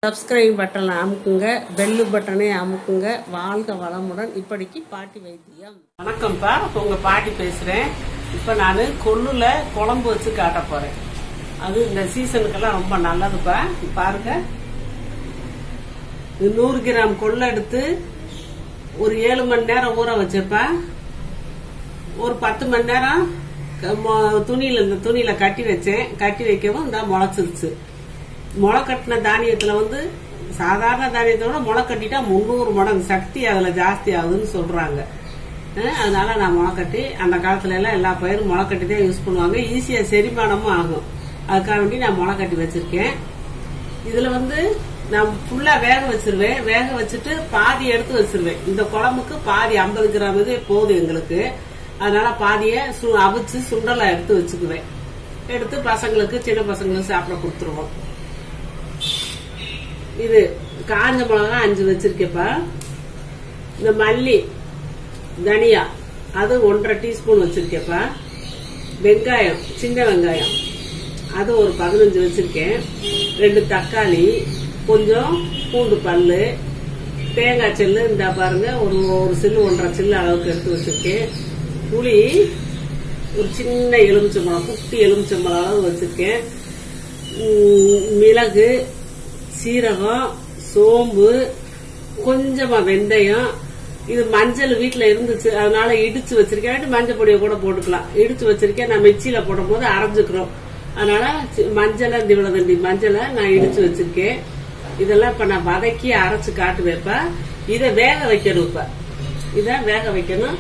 subscribe பட்டனை அமுக்குங்க bell பட்டனை அமுக்குங்க வாழ்க வளமுடன் இப்படிக்கு பாட்டி வைத்தியம் வணக்கம்ப்பா உங்க பாட்டி பேசுறேன் இப்ப நான் கொள்ளுல குழம்பு வச்சு காட்ட போறேன் அது இந்த சீசனுக்கெல்லாம் ரொம்ப நல்லதுப்பா பாருங்க இது நூறு கிராம் கொள்ளு எடுத்து ஒரு ஏழு மணி நேரம் ஊற வச்சிருப்பேன் ஒரு பத்து மணி நேரம் க- மொ- துணியில இந்த துணியில கட்டி வச்சேன் கட்டி வைக்கவும் இந்த முளைச்சிருச்சு முளை கட்டின தானியத்துல வந்து சாதாரண தானியத்தை விட முளை கட்டிட்டா முந்நூறு மடங்கு சக்தி அதுல ஜாஸ்தி ஆகுதுன்னு சொல்றாங்க அஹ் அதனால நான் முளை கட்டி அந்த காலத்துல எல்லாம் எல்லா பயிரும் முளை கட்டி தான் யூஸ் பண்ணுவாங்க ஈஸியா செரிமானமும் ஆகும் அதுக்காக வேண்டி நான் முளை கட்டி வச்சிருக்கேன் இதுல வந்து நான் ஃபுல்லா வேக வச்சிருவேன் வேக வச்சுட்டு பாதி எடுத்து வச்சிருவேன் இந்த குழம்புக்கு பாதி ஐம்பது கிராம் இது போதும் எங்களுக்கு அதனால பாதிய சு- அவிச்சு சுண்டலா எடுத்து வச்சுக்குவேன் எடுத்து பசங்களுக்கு சின்ன பசங்களுக்கு சாப்பிட கொடுத்துருவோம் இது காஞ்ச மிளகா அஞ்சு வச்சிருக்கேப்பா இந்த மல்லி தனியா அது ஒன்றரை டீஸ்பூன் வச்சிருக்கேப்பா வெங்காயம் சின்ன வெங்காயம் அது ஒரு பதினஞ்சு வச்சிருக்கேன் ரெண்டு தக்காளி கொஞ்சம் பூண்டு பல்லு தேங்காய் செல்லு இந்த பாருங்க ஒரு ஒரு சில்லு ஒன்றரை சில்லு அளவுக்கு எடுத்து வச்சிருக்கேன் புளி ஒரு சின்ன எலுமிச்சம்பழம் குட்டி எலுமிச்சம்பழம் அளவு வச்சிருக்கேன் உம், மிளகு சீரகம் சோம்பு கொஞ்சமா வெந்தயம் இது மஞ்சள் வீட்ல இருந்துச்சு அதனால இடிச்சு வச்சிருக்கேன் இல்லாட்டி மஞ்சள் பொடியை கூட போட்டுக்கலாம் இடிச்சு வச்சிருக்கேன் நான் மிக்சியில போடும் போது அரைஞ்சுக்கிறோம் அதனால சி- மஞ்சளை இந்த இவ்வளவு தண்டி மஞ்சளை நான் இடிச்சு வச்சிருக்கேன் இதெல்லாம் இப்ப நான் வதக்கி அரைச்சு காட்டு வைப்பேன் இதை வேக வைக்கணும் இப்ப இத வேக வைக்கணும்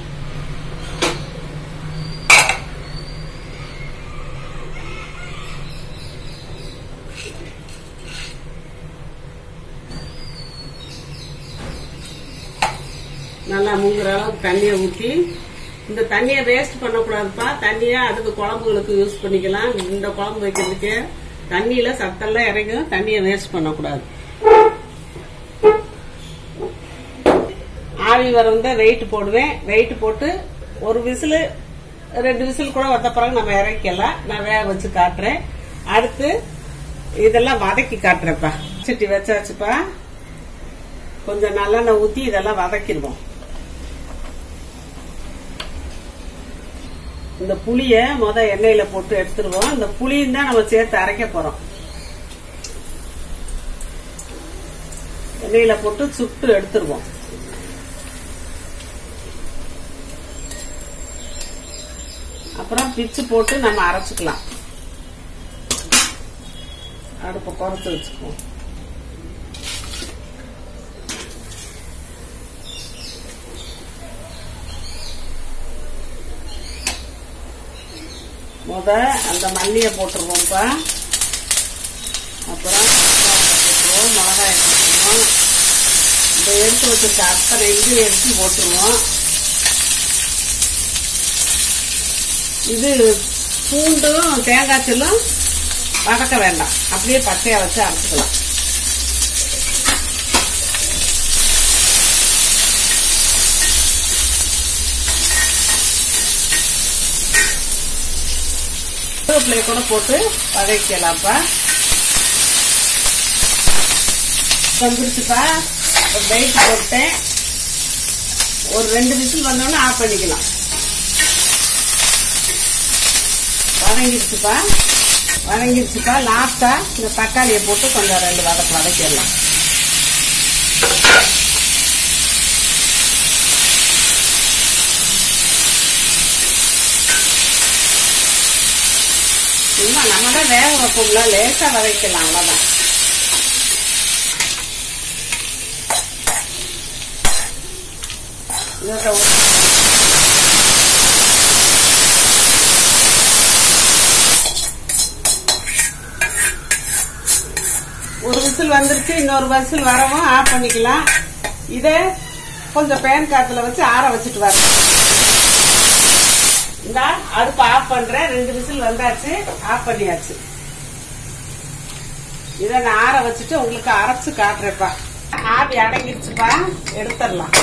நல்லா முங்குற அளவுக்கு தண்ணியை ஊற்றி இந்த தண்ணியை வேஸ்ட் பண்ணக்கூடாதுப்பா தண்ணியை அதுக்கு குழம்புகளுக்கு யூஸ் பண்ணிக்கலாம் இந்த குழம்பு வைக்கிறதுக்கு தண்ணியில சத்தெல்லாம் இறங்கும் தண்ணியை வேஸ்ட் பண்ணக்கூடாது ஆவி வரந்த வெயிட் போடுவேன் வெயிட் போட்டு ஒரு விசில் ரெண்டு விசில் கூட வந்த பிறகு நம்ம இறக்கலாம் நான் வேக வச்சு காட்டுறேன் அடுத்து இதெல்லாம் வதக்கி காட்டுறேன்ப்பா சட்டி வச்சாச்சுப்பா கொஞ்சம் நல்லெண்ணெய் ஊத்தி இதெல்லாம் வதக்கிடுவோம் இந்த புளிய முத எண்ணெயில போட்டு எடுத்துருவோம் இந்த புளியும் தான் நம்ம சேர்த்து அரைக்க போறோம் எண்ணெயில போட்டு சுட்டு எடுத்துருவோம் அப்புறம் பிச்சு போட்டு நம்ம அரைச்சுக்கலாம் அடுப்பை குறைச்சு வச்சுக்குவோம் முத அந்த மல்லியை போட்டுருவோம்ப்பா அப்புறம் போட்டுருவோம் மிளகாய் போட்டுருவோம் இந்த எடுத்து வச்சிருக்க அத்தனை இன்கிரியன்ஸும் போட்டுருவோம் இது பூண்டும் தேங்காய் செல்லும் வதக்க வேண்டாம் அப்படியே பச்சையா வச்சு அரைச்சிக்கலாம் கருவேப்பிலையை கூட போட்டு வதக்கலாம்ப்பா வந்துருச்சுப்பா ஒரு வெயிட் போட்டேன் ஒரு ரெண்டு விசில் வந்தோடனே ஆஃப் பண்ணிக்கலாம் வதங்கிருச்சுப்பா வதங்கிருச்சுப்பா லாஸ்டா இந்த தக்காளியை போட்டு கொஞ்சம் ரெண்டு வதக்கு வதக்கிடலாம் சும்மா நம்ம தான் வேக வைப்போம்ல லேசா வதக்கலாம் அவ்வளவுதான் இதோட ஒரு- ஒரு விசில் வந்துருச்சு இன்னொரு விசில் வரவும் ஆஃப் பண்ணிக்கலாம் இதே கொஞ்சம் பேன் காத்துல வச்சு ஆற வச்சுட்டு வரேன் இந்த அடுப்பு ஆஃப் பண்றேன் ரெண்டு விசில் வந்தாச்சு ஆஃப் பண்ணியாச்சு இதை நான் ஆற வச்சுட்டு உங்களுக்கு அரைச்சு காட்டுறேப்பா ஆவி அடங்கிருச்சுப்பா எடுத்துடலாம்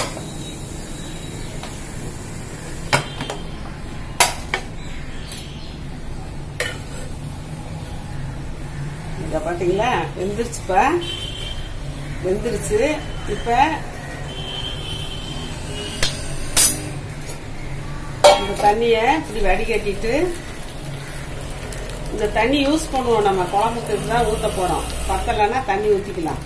இத பாத்தீங்களா வெந்துருச்சுப்பா வெந்துருச்சு இப்ப இந்த தண்ணிய இப்படி வடிகட்டிட்டு இந்த தண்ணி யூஸ் பண்ணுவோம் நம்ம குழம்புக்கு தான் ஊத்த போறோம் பத்தலைன்னா தண்ணி ஊத்திக்கலாம்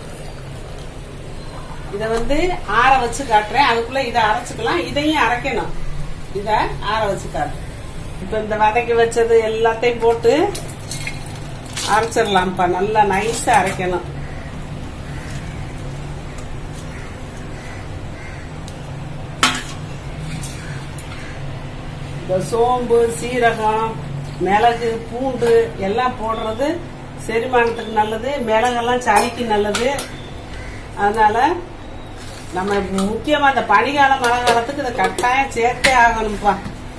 இத வந்து ஆற வச்சு காட்டுறேன் அதுக்குள்ள இதை அரைச்சுக்கலாம் இதையும் அரைக்கணும் இத ஆற வச்சு காட்டுறேன் இப்ப இந்த வதக்கி வச்சது எல்லாத்தையும் போட்டு அரைச்சிடலாம்ப்பா நல்லா நைஸா அரைக்கணும் இந்த சோம்பு சீரகம் மிளகு பூண்டு எல்லாம் போடுறது செரிமானத்துக்கு நல்லது மிளகெல்லாம் சளிக்கு நல்லது அதனால நம்ம முக்கியமா இந்த பனிகாலம் மழை காலத்துக்கு இதை கட்டாயம் சேர்த்தே ஆகணும்ப்பா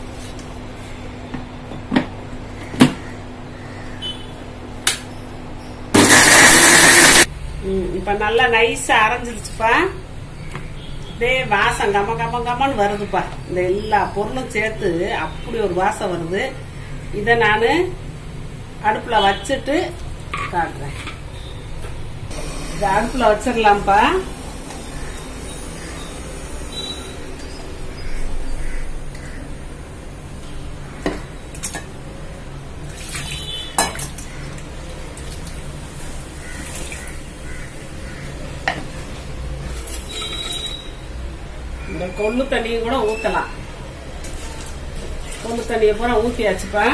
ம், இப்ப நல்லா நைஸா அரைஞ்சிருச்சுப்பா அப்படியே வாசம் கம கம கமன்னு வருதுப்பா இந்த எல்லா பொருளும் சேர்த்து அப்படி ஒரு வாசம் வருது இத நானு அடுப்புல வச்சுட்டு காட்டுறேன் இத அடுப்புல வச்சிடலாம்ப்பா இந்த கொள்ளு தண்ணியும் கூட ஊத்தலாம் கொள்ளு தண்ணியை பூரா ஊத்தியாச்சுப்பா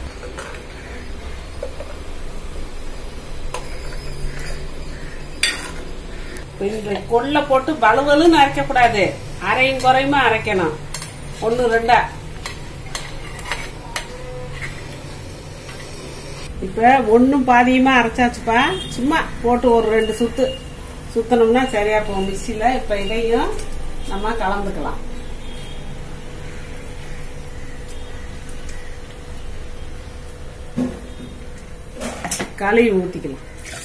இப்ப இந்த கொள்ள போட்டு வலுவலுன்னு அரைக்க கூடாது அரையும் குறையுமா அரைக்கணும் ஒண்ணு ரெண்டா இப்ப ஒண்ணும் பாதியுமா அரைச்சாச்சுப்பா சும்மா போட்டு ஒரு ரெண்டு சுத்து சுத்தணும்னா சரியா போகும் மிக்சியில இப்ப இதையும் நம்ம கலந்துக்கலாம் கழுவி ஊத்திக்கலாம்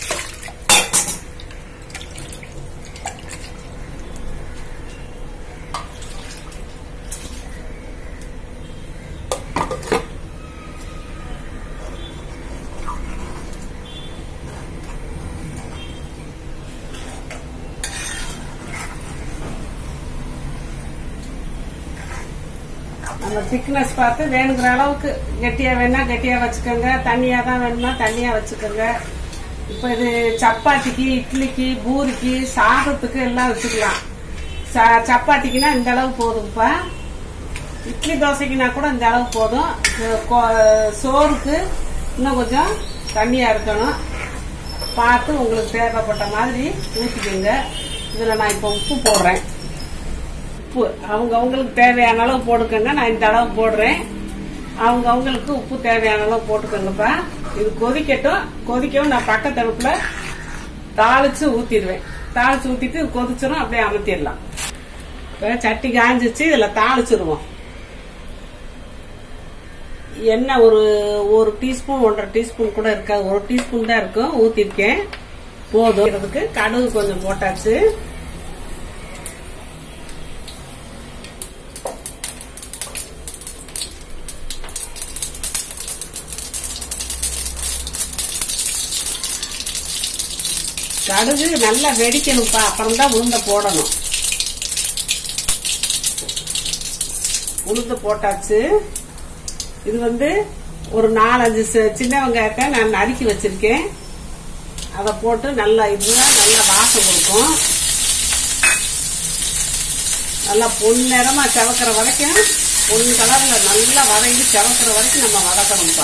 நம்ம திக்னஸ் பார்த்து வேணுங்கிற அளவுக்கு கெட்டியா வேணா கெட்டியா வச்சுக்கோங்க தண்ணியா தான் வேணும்னா தண்ணியா வச்சுக்கோங்க இப்ப இது சப்பாத்திக்கு இட்லிக்கு பூரிக்கு சாதத்துக்கு எல்லாம் வச்சுக்கலாம் ச- சப்பாத்திக்குனா இந்த அளவு போதும்ப்பா இட்லி தோசைக்குனா கூட இந்த அளவு போதும் கொ- கொ- சோறுக்கு இன்னும் கொஞ்சம் தண்ணியா இருக்கணும் பார்த்து உங்களுக்கு தேவைப்பட்ட மாதிரி ஊற்றிக்கோங்க இதுல நான் இப்போ உப்பு போடுறேன் உப்பு அவங்க அவங்களுக்கு தேவையான அளவு போட்டுக்கோங்க நான் இந்த அளவு போடுறேன் அவங்க அவங்களுக்கு உப்பு தேவையான அளவு போட்டுக்கோங்கப்பா இது கொதிக்கட்டும் கொதிக்கவும் நான் பக்கத்து அடுப்புல தாளிச்சு ஊத்திடுவேன் தாளிச்சு ஊத்திட்டு இது கொதிச்சிடும் அப்படியே அமர்த்திடலாம் இப்ப சட்டி காஞ்சிச்சு இதுல தாளிச்சிருவோம் எண்ணெய் ஒரு ஒரு டீஸ்பூன் ஒன்றரை டீஸ்பூன் கூட இருக்காது ஒரு டீஸ்பூன் தான் இருக்கும் ஊத்திருக்கேன் போதும் இதுக்கு கடுகு கொஞ்சம் போட்டாச்சு கடுகு நல்லா வெடிக்கணும்ப்பா அப்புறம் தான் உளுந்த போடணும் உளுந்து போட்டாச்சு இது வந்து ஒரு நாலஞ்சு சி- சின்ன வெங்காயத்தை நான் நறுக்கி வச்சிருக்கேன் அதை போட்டு நல்லா இதுதான் நல்லா வாசம் கொடுக்கும் நல்லா பொன்னிறமா செவக்கிற வரைக்கும் பொன் கலர்ல நல்லா வதங்கி செவக்கிற வரைக்கும் நம்ம வதக்கணும்ப்பா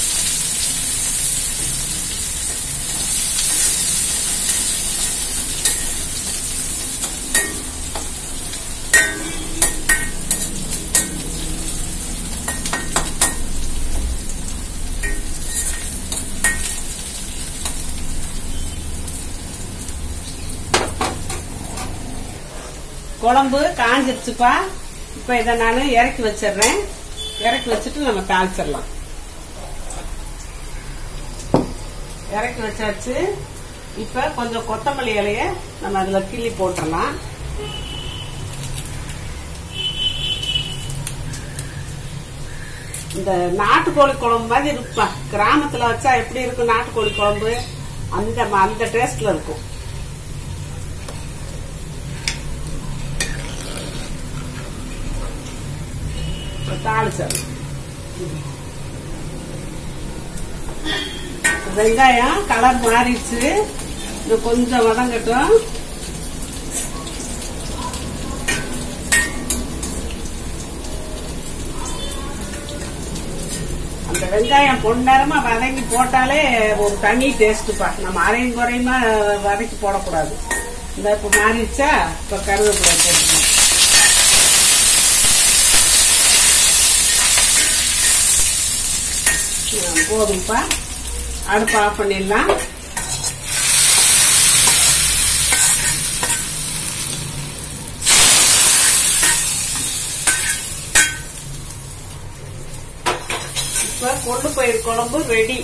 குழம்பு காஞ்சிருச்சுப்பா இப்ப இதை நான் இறக்கி வச்சிடுறேன் இறக்கி வச்சுட்டு நம்ம தாளிச்சிடலாம் இறக்கி வச்சாச்சு இப்ப கொஞ்சம் கொத்தமல்லி இலைய நம்ம அதுல கிள்ளி போட்டுடலாம் இந்த நாட்டுக்கோழி குழம்பு மாதிரி இருக்குப்பா கிராமத்துல வச்சா எப்படி இருக்கும் நாட்டுக்கோழி குழம்பு அந்த ம- அந்த டேஸ்ட்ல இருக்கும் தாளிச்சது வெங்காயம் கலர் மாறிடுச்சு இது கொஞ்சம் வதங்கட்டும் அந்த வெங்காயம் பொன்னேரமா வதக்கி போட்டாலே ஒரு தனி டேஸ்ட்டுப்பா நம்ம அரையும் குறையுமா வதக்கி போடக்கூடாது இந்த இப்ப மாறிடுச்சா இப்ப கருவேப்பிலை போட்டுக்கணும் ஆ, போதும்ப்பா அடுப்பு ஆஃப் பண்ணிடலாம் இப்ப கொண்டு பயிர் குழம்பு ரெடி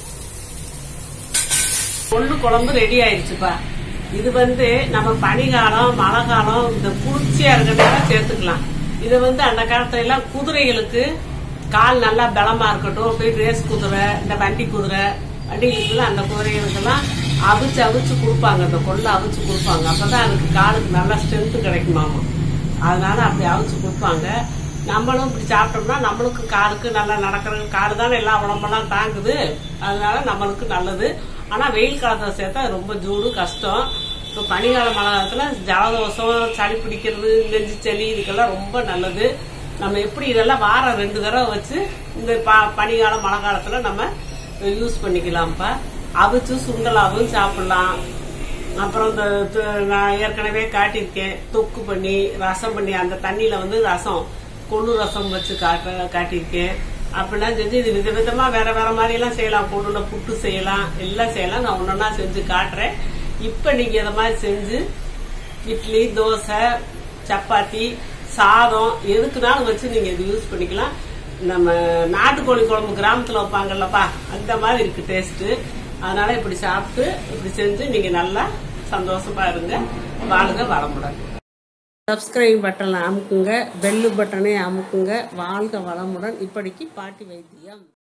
கொள்ளு குழம்பு ரெடி ஆயிடுச்சுப்பா இது வந்து நம்ம பனிகாலம் மழை காலம் இந்த குளிர்ச்சியா இருக்கிறதால சேர்த்துக்கலாம் இது வந்து அந்த காலத்துல எல்லாம் குதிரைகளுக்கு கால் நல்லா பலமா இருக்கட்டும் போய் ரேஸ் குதிரை இந்த வண்டி குதிரை வண்டிகளுக்குலாம் அந்த குதிரைகளுக்கெல்லாம் அவிச்சு அவிச்சு கொடுப்பாங்க அந்த கொள்ளை அவிச்சு கொடுப்பாங்க அப்பதான் அதுக்கு காலுக்கு நல்லா ஸ்ட்ரென்த் கிடைக்குமாமா அதனால அப்படி அவிச்சு கொடுப்பாங்க நம்மளும் இப்படி சாப்பிட்டோம்னா நம்மளுக்கு காலுக்கு நல்லா நடக்கிறது காலு தானே எல்லா உடம்பெல்லாம் தாங்குது அதனால நம்மளுக்கு நல்லது ஆனா வெயில் காலத்துல சேர்த்தா அது ரொம்ப ஜூடு கஷ்டம் இப்போ பனிக்கால மழை காலத்துல ஜலதோஷம் சளி பிடிக்கிறது நெஞ்சு சளி இதுக்கெல்லாம் ரொம்ப நல்லது நம்ம எப்படி இதெல்லாம் வாரம் ரெண்டு தடவை வச்சு இந்த ப- பனிக்கால மழை காலத்துல நம்ம யூஸ் பண்ணிக்கலாம்ப்பா அவிச்சு சுண்டலாவும் சாப்பிடலாம் அப்புறம் இந்த து- நான் ஏற்கனவே காட்டியிருக்கேன் தொக்கு பண்ணி ரசம் பண்ணி அந்த தண்ணியில வந்து ரசம் கொள்ளு ரசம் வச்சு காட்ட காட்டியிருக்கேன் அப்படிலாம் செஞ்சு இது வித விதமா வேற வேற மாதிரி எல்லாம் செய்யலாம் கொள்ளுல புட்டு செய்யலாம் எல்லாம் செய்யலாம் நான் ஒன்னொன்னா செஞ்சு காட்டுறேன் இப்ப நீங்க இதை மாதிரி செஞ்சு இட்லி தோசை சப்பாத்தி சாதம் எதுக்குனாலும் வச்சு நீங்க இது யூஸ் பண்ணிக்கலாம் நம்ம நாட்டுக்கோழி குழம்பு கிராமத்துல வைப்பாங்கல்லப்பா அந்த மாதிரி இருக்கு டேஸ்ட் அதனால இப்படி சாப்பிட்டு இப்படி செஞ்சு நீங்க நல்லா சந்தோஷமா இருங்க வாழுங்க வளமுடன் சப்ஸ்கிரைப் பட்டனை அமுக்குங்க பெல்லு பட்டனை அமுக்குங்க வாழ்க வளமுடன் இப்படிக்கு பாட்டி வைத்தியம்